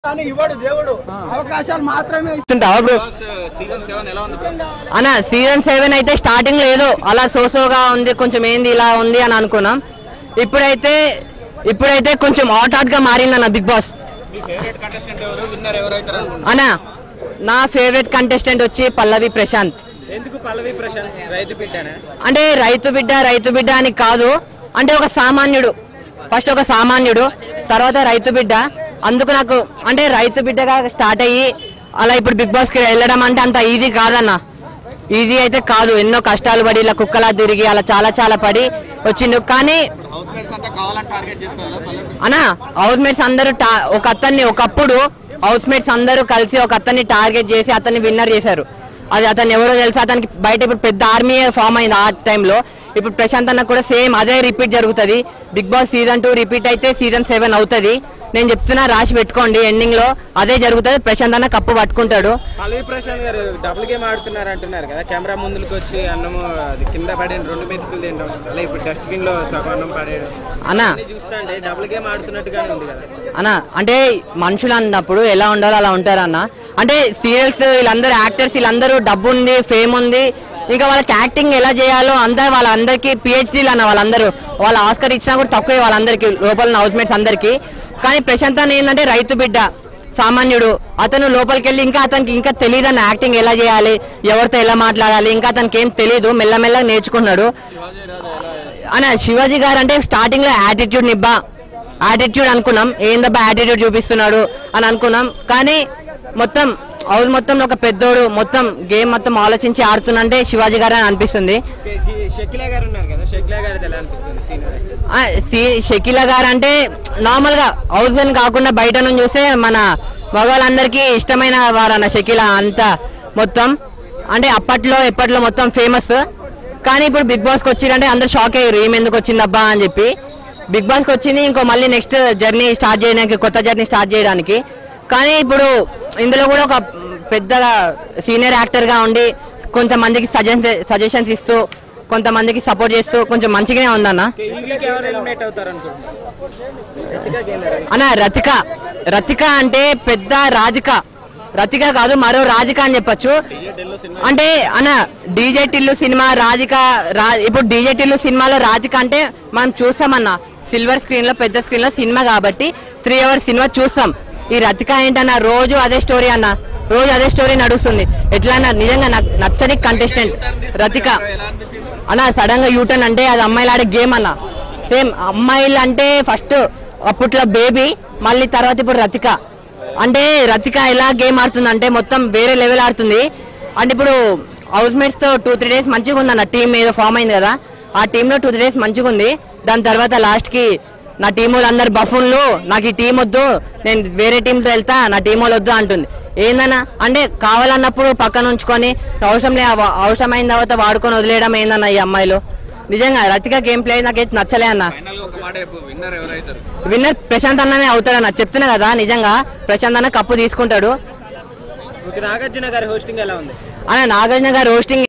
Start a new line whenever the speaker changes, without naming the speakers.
కానీ ఇవ్వడు దేవుడు అవకాశాలు మాత్రమే
ఇస్తుంటావా బ్రో
సీజన్ సెవెన్ ఎలా ఉంది bro?
అన్న సీజన్ సెవెన్ అయితే స్టార్టింగ్ లో ఏదో అలా సోసోగా ఉంది కొంచెం ఏంది ఇలా ఉంది అని అనుకున్నాం ఇప్పుడైతే ఇప్పుడైతే కొంచెం హాట్ హాట్ గా మారింది అన్న బిగ్ బాస్
మీ ఫేవరెట్ కంటెస్టెంట్ ఎవరు విన్నర్ ఎవరు అవుతారు అనుకుంటున్నారు
అన్న నా ఫేవరెట్ కంటెస్టెంట్ వచ్చి పల్లవి ప్రశాంత్
ఎందుకు పల్లవి ప్రశాంత్ రైతు బిడ్డనా
అంటే రైతు బిడ్డ రైతు బిడ్డ అని కాదు అంటే ఒక సామాన్యుడు ఫస్ట్ ఒక సామాన్యుడు తర్వాత రైతు బిడ్డ అందుకు నాకు అంటే రైతు బిడ్డగా స్టార్ట్ అయ్యి అలా ఇప్పుడు బిగ్ బాస్కి వెళ్ళడం అంటే అంత ఈజీ కాదన్న ఈజీ అయితే కాదు ఎన్నో కష్టాలు పడి ఇలా కుక్కలా తిరిగి అలా చాలా చాలా పడి వచ్చిండు కానీ
హౌస్ మేట్స్ అంతా కావాలని టార్గెట్ చేస్తారు పల్లవి
అన్న హౌస్ మేట్స్ అందరూ టా- ఒక అతన్ని ఒకప్పుడు హౌస్ మేట్స్ అందరూ కలిసి ఒక అతన్ని టార్గెట్ చేసి అతన్ని విన్నర్ చేశారు అది అతను ఎవరో తెలుసు అతనికి బయట ఇప్పుడు పెద్ద ఆర్మీ ఫామ్ అయింది ఆ టైంలో ఇప్పుడు ప్రశాంత్ అన్న కూడా సేమ్ అదే రిపీట్ జరుగుతుంది Bigg Boss season two repeat అయితే సీజన్ సెవెన్ అవుతుంది నేను చెప్తున్నా రాసి పెట్టుకోండి ఎండింగ్ లో అదే జరుగుతుంది ప్రశాంత్ అన్న కప్పు పట్టుకుంటాడు
పల్లవి ప్రశాంత్ గారు డబుల్ గేమ్ ఆడుతున్నారు అంటున్నారు కదా కెమెరా ముందుకు వచ్చి అన్నము అది కింద పడేయండి రెండు మెతుకులు తింటాం అలా ఇప్పుడు డస్ట్బిన్ లో సగం అన్నం పడేయడం
అన్న
అన్ని చూస్తా అంటే డబుల్ గేమ్ ఆడుతున్నట్టుగానే ఉంది కదా
అన్న అంటే మనుషులు అన్నప్పుడు ఎలా ఉండాలో అలా ఉంటారు అన్న అంటే సీరియల్స్ వీళ్ళందరూ యాక్టర్స్ వీళ్ళందరూ డబ్బు ఉంది ఫేమ్ ఉంది ఇంకా వాళ్ళకి యాక్టింగ్ ఎలా చేయాలో అందరు వాళ్ళందరికీ పిహెచ్డీలు అన్న వాళ్ళందరూ వాళ్ళ ఆస్కర్ ఇచ్చినా కూడా తక్కువే వాళ్ళందరికీ లోపల హౌస్ మేట్స్ అందరికీ కానీ ప్రశాంత్ అన్న ఏంటంటే రైతు బిడ్డ సామాన్యుడు అతను లోపలికి వెళ్ళి ఇంకా అతనికి ఇంకా తెలియదు అన్న యాక్టింగ్ ఎలా చేయాలి ఎవరితో ఎలా మాట్లాడాలి ఇంకా అతనికి ఏం తెలియదు మెల్లమెల్లగా నేర్చుకున్నాడు అన్న శివాజీ గారు అంటే స్టార్టింగ్ లో యాటిట్యూడ్ నిబ్బా యాటిట్యూడ్ అనుకున్నాం ఏందబ్బా యాటిట్యూడ్ చూపిస్తున్నాడు అని అనుకున్నాం కానీ మొత్తం హౌస్ మొత్తంలో ఒక పెద్దోడు మొత్తం గేమ్ మొత్తం ఆలోచించి ఆడుతున్నంటే శివాజీ గారు అని అనిపిస్తుంది
ఓకే, షి- షకీలా గారు ఉన్నారు కదా షకీలా గారిది ఎలా అనిపిస్తుంది సీనియర్
ఆ, సి- షకీల గారు అంటే నార్మల్ గా హౌస్ అని కాకుండా బయట నుంచి చూస్తే మన మగవాళ్ళందరికీ ఇష్టమైన వారన్న షకీల అంతా మొత్తం అంటే అప్పట్లో ఎప్పట్లో మొత్తం ఫేమస్ కానీ ఇప్పుడు బిగ్ బాస్కి వచ్చిందంటే అందరు షాక్ అయ్యారు ఏం ఎందుకు వచ్చిందబ్బా అని చెప్పి బిగ్ బాస్కి వచ్చింది ఇంకో మళ్ళీ నెక్స్ట్ జర్నీ స్టార్ట్ చేయడానికి కొత్త జర్నీ స్టార్ట్ చేయడానికి కానీ ఇప్పుడు ఇందులో కూడా ఒక పెద్దగా సీనియర్ యాక్టర్గా ఉండి కొంతమందికి సజెషన్ సజెషన్స్ ఇస్తూ కొంతమందికి సపోర్ట్ చేస్తూ కొంచెం మంచిగానే ఉందన్న
ఓకే, ఈ వీక్ ఎవరు ఎలిమినేట్ అవుతారు అనుకుంటున్నారు రతికా గేలర్
అన్న రతిక రతిక అంటే పెద్ద రాధిక రతిక కాదు మరో రాధిక అని చెప్పొచ్చు అంటే అన్న డీజే టిల్లు సినిమా రాధిక రా ఇప్పుడు డీజే టిల్లు సినిమాలో రాధిక అంటే మనం చూస్తామన్న సిల్వర్ స్క్రీన్ లో పెద్ద స్క్రీన్ లో సినిమా కాబట్టి త్రీ అవర్స్ సినిమా చూస్తాం ఈ రతిక ఏంటన్న రోజు అదే స్టోరీ అన్న రోజు అదే స్టోరీ నడుస్తుంది ఎట్లా అన్న నిజంగా నాకు నచ్చని కంటెస్టెంట్ రతిక
ఎలా అనిపించింది
అన్న సడన్ గా యూటర్న్ అంటే అది అమ్మాయిలు ఆడే గేమ్ అన్న సేమ్ అమ్మాయిలు అంటే ఫస్ట్ అప్పట్లో బేబీ మళ్ళీ తర్వాత ఇప్పుడు రతిక అంటే రతిక ఎలా గేమ్ ఆడుతుంది అంటే మొత్తం వేరే లెవెల్ ఆడుతుంది అంటే ఇప్పుడు హౌస్ మేట్స్ తో టూ త్రీ డేస్ మంచిగా ఉంది అన్న టీం ఏదో ఫామ్ అయింది కదా ఆ టీంలో టూ త్రీ డేస్ మంచిగా ఉంది దాని తర్వాత లాస్ట్ కి నా టీం వాళ్ళు అందరు బఫున్లు నాకు ఈ టీం వద్దు నేను వేరే టీంతో వెళ్తా నా టీం వాళ్ళు వద్దు అంటుంది ఏందన్నా అంటే కావాలన్నప్పుడు పక్కన ఉంచుకొని అవసరం లే అవసరమైన తర్వాత వాడుకొని వదిలేయడం ఏందన్న ఈ అమ్మాయిలు నిజంగా రతిక గేమ్ ప్లే నాకైతే నచ్చలే అన్న
ఫైనల్ గా ఒక మాట చెప్పు విన్నర్ ఎవరు అవుతారు
విన్నర్ ప్రశాంత్ అన్ననే అవుతాడన్న చెప్తున్నా కదా నిజంగా ప్రశాంత్ అన్న కప్పు తీసుకుంటాడు
ఓకే నాగార్జున గారి హోస్టింగ్ ఎలా ఉంది
అన్న నాగార్జున గారు రోస్టింగ్